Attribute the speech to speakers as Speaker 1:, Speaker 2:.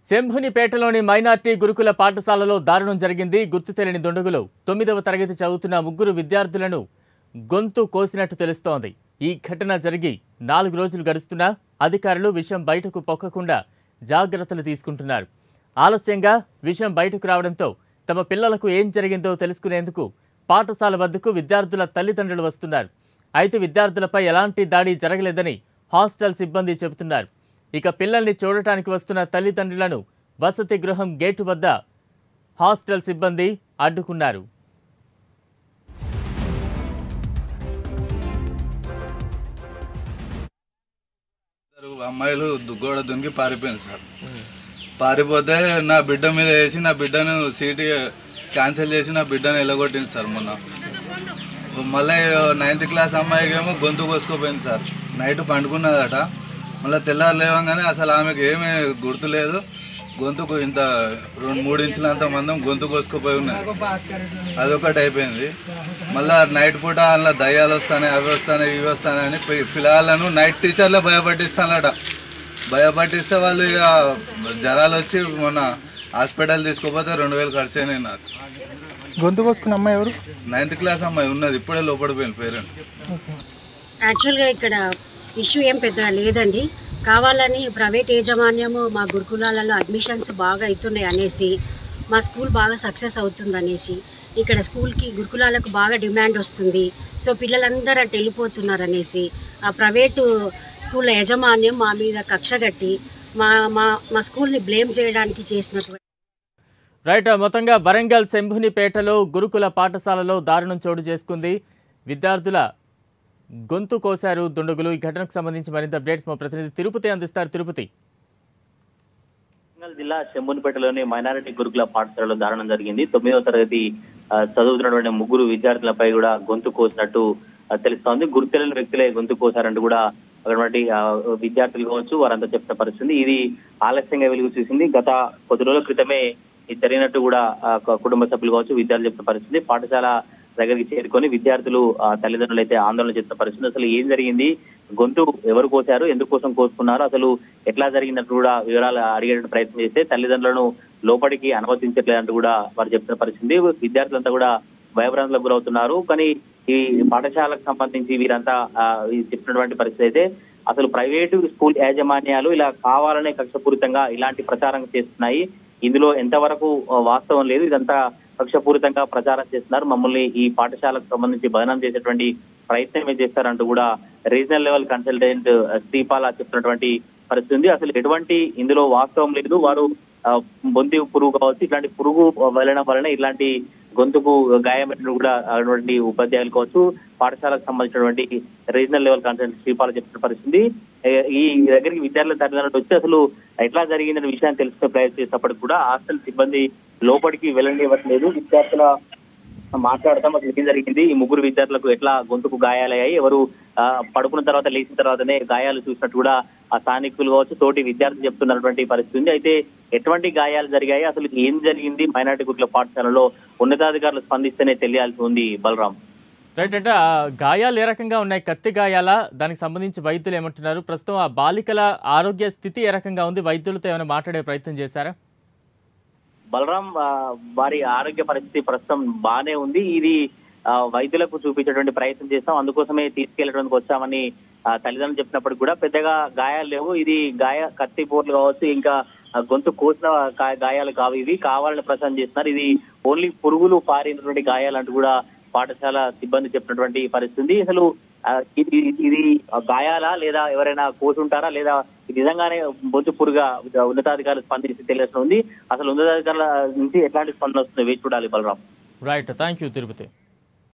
Speaker 1: శంభునిపేటలోని minority గురుకుల పాఠశాలలో దారుణం జరిగింది గుర్తు తెలియని దుండగులు తొమ్మిదవ తరగతి చదువుతున్న ముగ్గురు విద్యార్థులను గొంతు కోసినట్టు తెలుస్తోంది ఈ ఘటన జరిగి నాలుగు రోజులు గడుస్తున్నా అధికారులు విషయం బయటకు పొక్కకుండా జాగ్రత్తలు తీసుకుంటున్నారు ఆలస్యంగా విషయం బయటకు రావడంతో తమ పిల్లలకు ఏం జరిగిందో తెలుసుకునేందుకు పాఠశాల వద్దకు విద్యార్థుల తల్లిదండ్రులు వస్తున్నారు అయితే విద్యార్థులపై ఎలాంటి దాడి జరగలేదని హాస్టల్ సిబ్బంది చెబుతున్నారు ఇక పిల్లల్ని చూడటానికి వస్తున్న తల్లిదండ్రులను వసతి గృహం గేటు వద్ద హాస్టల్ సిబ్బంది అడ్డుకున్నారు
Speaker 2: ఇద్దరు అమ్మాయిలు దు- గోడ దునికి పారిపోయింది సార్ పారిపోతే నా బిడ్డ మీద వేసి నా బిడ్డను సీటీ క్యాన్సిల్ చేసి నా బిడ్డను ఎలగొట్టింది సార్ మొన్న మళ్ళీ నైన్త్ క్లాస్ అమ్మాయికి ఏమో గొంతు కోసుకుపోయింది సార్ నైట్ పండుకున్నదట మళ్ళీ తెల్లారు లేవగానే అసలు ఆమెకు ఏమీ గుర్తు లేదు గొంతుకు ఇంత రెండు మూడు ఇంచులంత మందం గొంతు కోసుకుపోయి ఉన్నది అదొకటి అయిపోయింది మళ్ళా నైట్ పూట అందులో దయ్యాలు వస్తాయి అవి వస్తాయి ఇవి వస్తాయని పి- పిల్లలను నైట్ టీచర్లే భయపట్టిస్తానట భయపట్టిస్తే వాళ్ళు ఇక జ్వరాలు వచ్చి మొన్న హాస్పిటల్ తీసుకుపోతే రెండు వేలు ఖర్చు అయినాయి నాకు
Speaker 3: గొంతు కోసుకున్న అమ్మాయి ఎవరు
Speaker 2: నైన్త్ క్లాస్ అమ్మాయి ఉన్నది ఇప్పుడే లోపడిపోయింది పేరెంట్
Speaker 4: యాక్చువల్గా ఇక్కడ ఇష్యూ ఏం పెద్దగా లేదండి కావాలని ప్రైవేట్ యాజమాన్యము మా గురుకులాలలో అడ్మిషన్స్ బాగా అవుతున్నాయి అనేసి మా స్కూల్ బాగా సక్సెస్ అవుతుంది అనేసి ఇక్కడ స్కూల్కి గురుకులాలకు బాగా డిమాండ్ వస్తుంది సో పిల్లలందరూ అటు వెళ్ళిపోతున్నారు అనేసి ఆ ప్రైవేటు స్కూల్ యాజమాన్యం మా మీద కక్ష కట్టి మా మా మా స్కూల్ని బ్లేమ్ చేయడానికి చేసినటువంటి
Speaker 1: రైట్ మొత్తంగా వరంగల్ శంభునిపేటలో గురుకుల పాఠశాలలో దారుణం చోటు చేసుకుంది విద్యార్థుల గొంతు కోశారు దుండగులు ఈ ఘటనకు సంబంధించి మరింత అప్డేట్స్ మా ప్రతినిధి తిరుపతి అందిస్తారు తిరుపతి
Speaker 5: వరంగల్ జిల్లా చెంబునిపేటలోని మైనారిటీ గురుకుల పాఠశాలలో దారుణం జరిగింది తొమ్మిదవ తరగతి ఆ, చదువుతున్నటువంటి ముగ్గురు విద్యార్థులపై కూడా గొంతు కోసినట్టు ఆ, తెలుస్తోంది గుర్తు తెలియని వ్యక్తులే గొంతు కోసారంటూ కూడా అటువంటి ఆ, విద్యార్థులు కావచ్చు వారంతా చెప్పిన పరిస్థితి ఇది ఆలస్యంగా వెలుగు చూసింది గత కొద్ది రోజుల క్రితమే ఇది జరిగినట్టు కూడా ఆ, కు- కుటుంబ సభ్యులు కావచ్చు విద్యార్థులు చెప్పిన పరిస్థితి పాఠశాల దగ్గరికి చేరుకొని విద్యార్థులు ఆ, తల్లిదండ్రులు అయితే ఆందోళన చేస్తున్న పరిస్థితి అసలు ఏం జరిగింది గొంతు ఎవరు కోసారు ఎందుకు కోసం కోసుకున్నారు అసలు ఎట్లా జరిగినట్టు కూడా వివరాలు అడిగే ప్రయత్నం చేస్తే తల్లిదండ్రులను లోపలికి అనుమతించట్లేదంటూ కూడా వారు చెప్తున్న పరిస్థితి విద్యార్థులంతా కూడా భయభ్రాంతులకు గురవుతున్నారు కానీ ఈ పాఠశాలకు సంబంధించి వీరంతా ఆ, ఈ చెప్పినటువంటి పరిస్థితి అయితే అసలు ప్రైవేటు స్కూల్ యాజమాన్యాలు ఇలా కావాలనే కక్షపూరితంగా ఇలాంటి ప్రచారం చేస్తున్నాయి ఇందులో ఎంతవరకు ఆ, వాస్తవం లేదు ఇదంతా కక్షపూరితంగా ప్రచారం చేస్తున్నారు మమ్మల్ని ఈ పాఠశాలకు సంబంధించి బదనం చేసేటువంటి ప్రయత్నం ఏం చేస్తారంటూ కూడా రీజనల్ లెవెల్ కన్సల్టెంట్ శ్రీపాల చెప్తున్నటువంటి పరిస్థితి ఉంది అసలు ఎటువంటి ఇందులో వాస్తవం లేదు వారు ఆ, బొంది పురుగు కావచ్చు ఇట్లాంటి పురుగు వెళ్ళడం వలన ఇలాంటి గొంతుకు గాయమైన కూడా అటువంటి ఉపాధ్యాయులు కావచ్చు పాఠశాలకు సంబంధించినటువంటి రీజనల్ లెవెల్ కన్సల్టెంట్ శ్రీపాల చెప్తున్న పరిస్థితి ఏ- ఈ దగ్గరికి విద్యార్థుల తల్లిదండ్రులు వచ్చి అసలు ఎట్లా జరిగిందనే విషయాన్ని తెలుసుకునే ప్రయత్నం చేసినప్పటికీ కూడా హాస్టల్ సిబ్బంది లోపలికి వెళ్ళనివ్వట్లేదు విద్యార్థుల మాట్లాడతాం అసలు ఏం జరిగింది ఈ ముగ్గురు విద్యార్థులకు ఎట్లా గొంతుకు గాయాలయ్యాయి ఎవరు ఆ, పడుకున్న తర్వాత లేచిన తర్వాతనే గాయాలు చూసినట్టు కూడా ఆ స్థానికులు కావచ్చు తోటి విద్యార్థులు చెప్తున్నటువంటి పరిస్థితి ఉంది అయితే ఎటువంటి గాయాలు జరిగాయి అసలు ఏం జరిగింది మైనార్టీ గుట్ల పాఠశాలలో ఉన్నతాధికారులు స్పందిస్తేనే తెలియాల్సి ఉంది బలరాం
Speaker 1: రైట్ అంటే ఆ గాయాలు ఏ రకంగా ఉన్నాయి కత్తి గాయాల దానికి సంబంధించి వైద్యులు ఏమంటున్నారు ప్రస్తుతం ఆ బాలికల ఆరోగ్య స్థితి ఏ రకంగా ఉంది వైద్యులతో ఏమైనా మాట్లాడే ప్రయత్నం చేశారా
Speaker 5: బలరాం ఆ, వారి ఆరోగ్య పరిస్థితి ప్రస్తుతం బానే ఉంది ఇది ఆ, వైద్యులకు చూపించేటువంటి ప్రయత్నం చేస్తాం అందుకోసమే తీసుకెళ్ళడానికి వచ్చామని ఆ, తల్లిదండ్రులు చెప్పినప్పటికి కూడా పెద్దగా గాయాలు లేవు ఇది గాయ కత్తి పోర్లు కావచ్చు ఇంకా ఆ, గొంతు కోసిన గా- గాయాలు కావు ఇవి కావాలని ప్రచారం చేస్తున్నారు ఇది ఓన్లీ పురుగులు పారినటువంటి గాయాలు అంటూ కూడా పాఠశాల సిబ్బంది చెప్పినటువంటి పరిస్థితి ఉంది. అసలు ఆ, ఇది ఇది గాయాలా లేదా ఎవరైనా కోసుంటారా లేదా ఇది నిజంగానే బొంతు పురుగా ఉన్నతాధికారులు స్పందించి తెలియాల్సి ఉంది అసలు ఉన్నతాధికారుల నుంచి ఎట్లాంటి స్పందన వస్తుందో వేచి చూడాలి Balram
Speaker 1: right thank you Tirupati